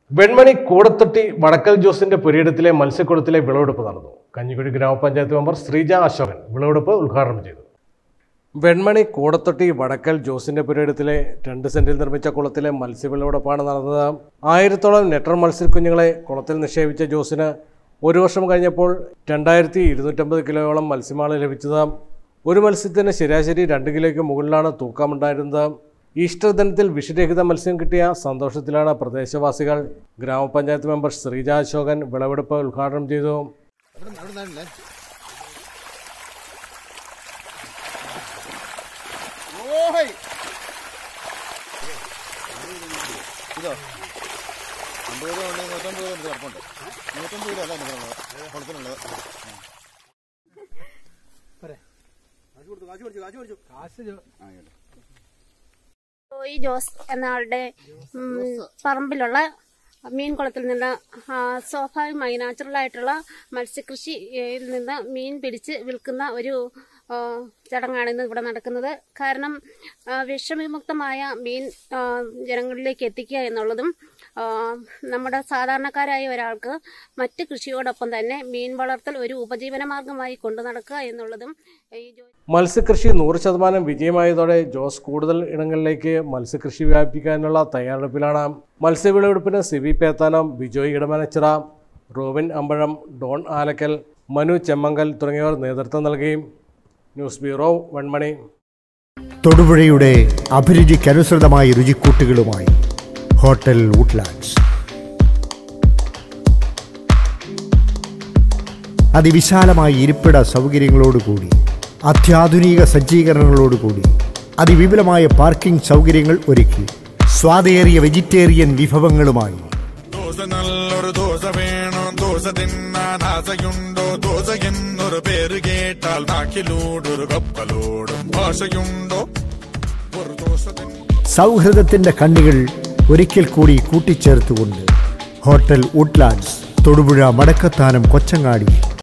വെൺമണി കൂടത്തൊട്ടി വടക്കൽ ജോസിന്റെ പുരയിടത്തിലെ മത്സ്യക്കുളത്തിലെ വിളവെടുപ്പ് നടന്നു കഞ്ഞിക്കുഴി ഗ്രാമപഞ്ചായത്ത് മെമ്പർ ശ്രീജ അശോകൻ വിളവെടുപ്പ് ഉദ്ഘാടനം ചെയ്തു വെൺമണി കൂടത്തൊട്ടി വടക്കൽ ജോസിന്റെ പുരയിടത്തിലെ രണ്ട് സെന്റിൽ നിർമ്മിച്ച കുളത്തിലെ മത്സ്യവിളവെടുപ്പാണ് നടന്നത് ആയിരത്തോളം നെട്ടർ മത്സ്യക്കുഞ്ഞുങ്ങളെ കുളത്തിൽ നിക്ഷേപിച്ച ജോസിന് ഒരു വർഷം കഴിഞ്ഞപ്പോൾ രണ്ടായിരത്തി ഇരുന്നൂറ്റമ്പത് കിലോയോളം മത്സ്യമാണ് ലഭിച്ചത് ഒരു മത്സ്യത്തിന് ശരാശരി രണ്ട് കിലോയ്ക്ക് മുകളിലാണ് തൂക്കമുണ്ടായിരുന്നത് ഈസ്റ്റർ ദിനത്തിൽ വിഷരഹിത മത്സ്യം കിട്ടിയ സന്തോഷത്തിലാണ് പ്രദേശവാസികൾ ഗ്രാമപഞ്ചായത്ത് മെമ്പർ ശ്രീജ അശോകൻ വിളവെടുപ്പ് ഉദ്ഘാടനം ചെയ്തു ഓഹൈ ഇതോ അമ്പത് രൂപ ഉണ്ട് നൂറ്റമ്പത് രൂപ എനിക്ക് കിടപ്പുണ്ട് നൂറ്റമ്പത് രൂപ അല്ല എനിക്ക് കുളത്തിനുള്ളത് ജോയി ജോസ് എന്ന ആളുടെ ഉം, പറമ്പിലുള്ള മീൻ കുളത്തിൽ നിന്ന് ആ, സ്വാഭാവികമായി നാച്ചുറലായിട്ടുള്ള മത്സ്യകൃഷിയിൽ നിന്ന് മീൻ പിടിച്ച് വിൽക്കുന്ന ഒരു ആ, ചടങ്ങാണ് ഇന്ന് ഇവിടെ നടക്കുന്നത് കാരണം ആ, വിഷവിമുക്തമായ മീൻ ആ, ജനങ്ങളിലേക്ക് എത്തിക്കുക എന്നുള്ളതും ആ, നമ്മുടെ സാധാരണക്കാരായ ഒരാൾക്ക് മറ്റ് കൃഷിയോടൊപ്പം തന്നെ മീൻ വളർത്തൽ ഒരു ഉപജീവന മാർഗമായി കൊണ്ടു നടക്കുക എന്നുള്ളതും ഈ ജോ- മത്സ്യകൃഷി നൂറ് ശതമാനം വിജയമായതോടെ ജോസ് കൂടുതൽ ഇടങ്ങളിലേക്ക് മത്സ്യകൃഷി വ്യാപിപ്പിക്കാനുള്ള തയ്യാറെടുപ്പിലാണ് മത്സ്യവിളവെടുപ്പിന് CV Pethanam Bijoy Idamanachira Robin Ambazham Don Alakkal Manu Chemmankal തുടങ്ങിയവർ നേതൃത്വം നൽകി ന്യൂസ് ബ്യൂറോ വെൺമണി തൊടുപുഴയുടെ അഭിരുചിക്കനുസൃതമായ രുചിക്കൂട്ടുകളുമായി ഹോട്ടൽ വുഡ്ലാൻഡ്സ് അതിവിശാലമായ ഇരിപ്പിട സൗകര്യങ്ങളോടുകൂടി അത്യാധുനിക സജ്ജീകരണങ്ങളോടുകൂടി അതിവിപുലമായ പാർക്കിംഗ് സൗകര്യങ്ങൾ ഒരുക്കി സ്വാദേറിയ വെജിറ്റേറിയൻ വിഭവങ്ങളുമായി ദോശ നല്ലൊരു ദോശ വേണോ ദോശ തിന്നാൻ ആശയുണ്ടോ ദോശ എന്നൊരു പേര് കേട്ടാൽ നാക്കിലൂടൊരു കപ്പലോടും ഭാഷയുണ്ടോ ഒരു ദോശ തിന്ന സൗഹൃദത്തിന്റെ കണ്ണികൾ ഒരിക്കൽ കൂടി കൂട്ടിച്ചേർത്തുകൊണ്ട് ഹോട്ടൽ വുഡ്ലാൻഡ്സ് തൊടുപുഴ മടക്കത്താനം കൊച്ചങ്ങാടി